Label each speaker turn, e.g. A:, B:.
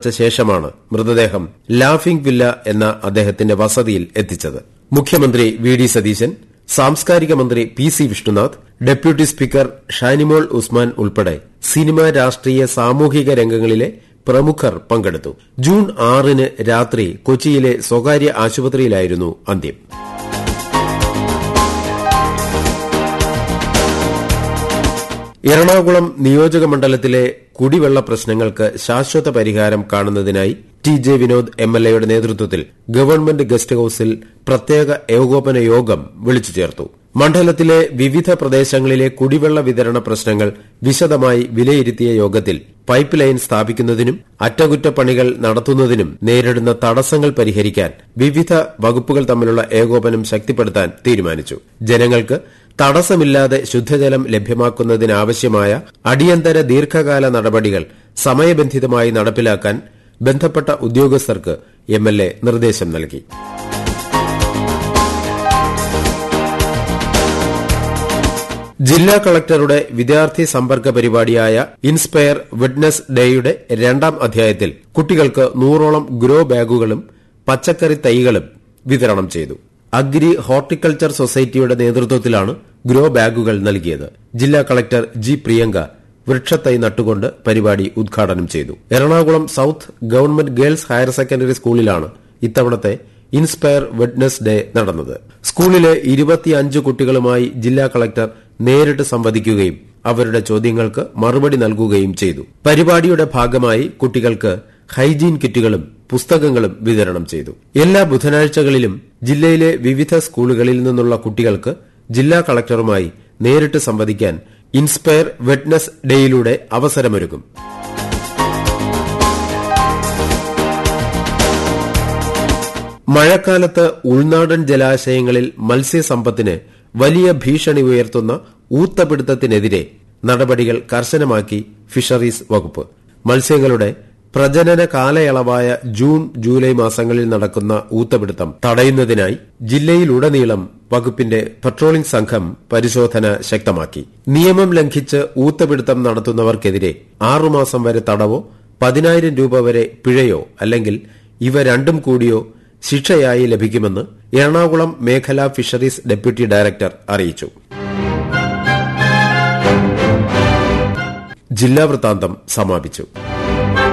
A: ശേഷമാണ് മൃതദേഹം laughing villa എന്ന അദ്ദേഹത്തിന്റെ വസതിയിൽ എത്തിച്ചത് മുഖ്യമന്ത്രി വി ഡി സതീശൻ സാംസ്കാരിക മന്ത്രി P C Vishnunath deputy speaker Shanimol Usman ഉൾപ്പെടെ സിനിമ രാഷ്ട്രീയ സാമൂഹിക രംഗങ്ങളിലെ പ്രമുഖർ പങ്കെടുത്തു ജൂൺ ആറിന് രാത്രി കൊച്ചിയിലെ സ്വകാര്യ ആശുപത്രിയിലായിരുന്നു അന്ത്യം എറണാകുളം നിയോജക മണ്ഡലത്തിലെ കുടിവെള്ള പ്രശ്നങ്ങൾക്ക് ശാശ്വത പരിഹാരം കാണുന്നതിനായി T J Vinod M L എയുടെ നേതൃത്വത്തിൽ ഗവൺമെന്റ് ഗസ്റ്റ് ഹൌസിൽ പ്രത്യേക ഏകോപന യോഗം വിളിച്ചു ചേർത്തു മണ്ഡലത്തിലെ വിവിധ പ്രദേശങ്ങളിലെ കുടിവെള്ള വിതരണ പ്രശ്നങ്ങൾ വിശദമായി വിലയിരുത്തിയ യോഗത്തിൽ പൈപ്പ് ലൈൻ സ്ഥാപിക്കുന്നതിനും അറ്റകുറ്റപ്പണികൾ നടത്തുന്നതിനും നേരിടുന്ന തടസ്സങ്ങൾ പരിഹരിക്കാൻ വിവിധ വകുപ്പുകൾ തമ്മിലുള്ള ഏകോപനം ശക്തിപ്പെടുത്താൻ തീരുമാനിച്ചു ജനങ്ങൾക്ക് തടസ്സമില്ലാതെ ശുദ്ധജലം ലഭ്യമാക്കുന്നതിനാവശ്യമായ അടിയന്തര ദീർഘകാല നടപടികൾ സമയബന്ധിതമായി നടപ്പിലാക്കാൻ ബന്ധപ്പെട്ട ഉദ്യോഗസ്ഥർക്ക് എംഎൽഎ നിർദ്ദേശം നൽകി ജില്ലാ കളക്ടറുടെ വിദ്യാർത്ഥി സമ്പർക്ക പരിപാടിയായ ഇൻസ്പയർ വിറ്റ്നസ് ഡേയുടെ രണ്ടാം അധ്യായത്തിൽ കുട്ടികൾക്ക് നൂറോളം ഗ്രോ ബാഗുകളും പച്ചക്കറി തൈകളും വിതരണം ചെയ്തു അഗ്രി ഹോർട്ടിക്കൾച്ചർ സൊസൈറ്റിയുടെ നേതൃത്വത്തിലാണ് ഗ്രോ ബാഗുകൾ നൽകിയത് ജില്ലാ കളക്ടർ ജി പ്രിയങ്ക വൃക്ഷത്തൈ നട്ടുകൊണ്ട് പരിപാടി ഉദ്ഘാടനം ചെയ്തു Ernakulam south government girls higher secondary സ്കൂളിലാണ് ഇത്തവണത്തെ ഇൻസ്പയർ വിറ്റ്നസ് ഡേ നടന്നത് സ്കൂളിലെ ഇരുപത്തിയഞ്ച് കുട്ടികളുമായി ജില്ലാ കളക്ടർ നേരിട്ട് സംവദിക്കുകയും അവരുടെ ചോദ്യങ്ങൾക്ക് മറുപടി നൽകുകയും ചെയ്തു പരിപാടിയുടെ ഭാഗമായി കുട്ടികൾക്ക് ഹൈജീൻ കിറ്റുകളും പുസ്തകങ്ങളും വിതരണം ചെയ്തു എല്ലാ ബുധനാഴ്ചകളിലും ജില്ലയിലെ വിവിധ സ്കൂളുകളിൽ നിന്നുള്ള കുട്ടികൾക്ക് ജില്ലാ കളക്ടറുമായി നേരിട്ട് സംവദിക്കാൻ ഇൻസ്പയർ വെറ്റ്നസ് ഡേയിലൂടെ അവസരമൊരുക്കും മഴക്കാലത്ത് ഉൾനാടൻ ജലാശയങ്ങളിൽ മത്സ്യസമ്പത്തിന് വലിയ ഭീഷണി ഉയർത്തുന്ന ഊത്തപിടുത്തത്തിനെതിരെ നടപടികൾ കർശനമാക്കി ഫിഷറീസ് വകുപ്പ് മത്സ്യങ്ങളുടെ പ്രജനന കാലയളവായ ജൂൺ ജൂലൈ മാസങ്ങളിൽ നടക്കുന്ന ഊത്തപിടുത്തം തടയുന്നതിനായി ജില്ലയിലുടനീളം വകുപ്പിന്റെ പട്രോളിംഗ് സംഘം പരിശോധന ശക്തമാക്കി നിയമം ലംഘിച്ച് ഊത്തപിടുത്തം നടത്തുന്നവർക്കെതിരെ ആറുമാസം വരെ തടവോ പതിനായിരം രൂപ വരെ പിഴയോ അല്ലെങ്കിൽ ഇവ രണ്ടും കൂടിയോ ശിക്ഷയായി ലഭിക്കുമെന്ന് എറണാകുളം മേഖലാ ഫിഷറീസ് ഡെപ്യൂട്ടി ഡയറക്ടർ അറിയിച്ചു ജില്ലാ വൃത്താന്തം സമാപിച്ചു